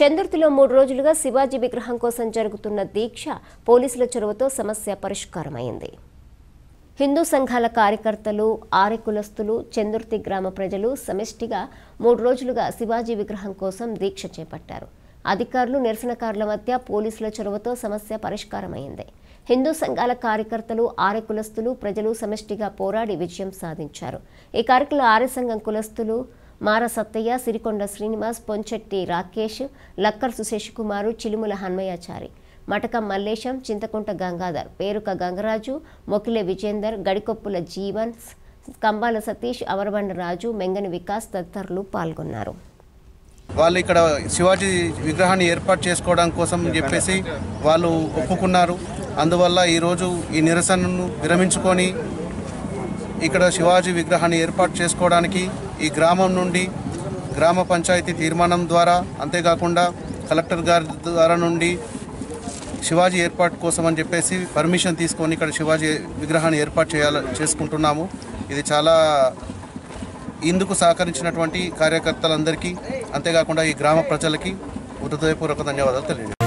చందుర్తిలో మూడు రోజులుగా శివాజీ విగ్రహం కోసం జరుగుతున్న దీక్ష పోలీసుల చొరవతో సమస్య పరిష్కారమైంది హిందూ సంఘాల కార్యకర్తలు ఆర్య కులస్తులు చందుర్తి గ్రామ ప్రజలు సమిష్టిగా మూడు రోజులుగా శివాజీ విగ్రహం కోసం దీక్ష చేపట్టారు అధికారులు నిరసనకారుల మధ్య పోలీసుల చొరవతో సమస్య పరిష్కారమైంది హిందూ సంఘాల కార్యకర్తలు ఆర్య కులస్తులు ప్రజలు సమిష్టిగా పోరాడి విజయం సాధించారు ఈ కార్యక్రమంలో ఆర్య సంఘం కులస్తులు మార సత్తయ్య సిరికొండ శ్రీనివాస్ పొంచెట్టి రాకేష్ లక్కర్ సుశేషకుమారు చిలుముల హన్మయాచారి మటకం మల్లేశం చింతకుంట గంగాధర్ పేరుక గంగరాజు మొకిలే విజేందర్ గడికొప్పుల జీవన్ కంబాల సతీష్ అవరబండ రాజు మెంగని వికాస్ తదితరులు పాల్గొన్నారు వాళ్ళు ఇక్కడ శివాజీ విగ్రహాన్ని ఏర్పాటు చేసుకోవడం కోసం చెప్పేసి వాళ్ళు ఒప్పుకున్నారు అందువల్ల ఈరోజు ఈ నిరసనను విరమించుకొని ఇక్కడ శివాజీ విగ్రహాన్ని ఏర్పాటు చేసుకోవడానికి ఈ గ్రామం నుండి గ్రామ పంచాయతీ తీర్మానం ద్వారా అంతేకాకుండా కలెక్టర్ గారి ద్వారా నుండి శివాజీ ఏర్పాటు కోసం అని చెప్పేసి పర్మిషన్ తీసుకొని ఇక్కడ శివాజీ విగ్రహాన్ని ఏర్పాటు చేయాల చేసుకుంటున్నాము ఇది చాలా ఇందుకు సహకరించినటువంటి కార్యకర్తలందరికీ అంతేకాకుండా ఈ గ్రామ ప్రజలకి హృదయపూర్వక ధన్యవాదాలు తెలియజేస్తాను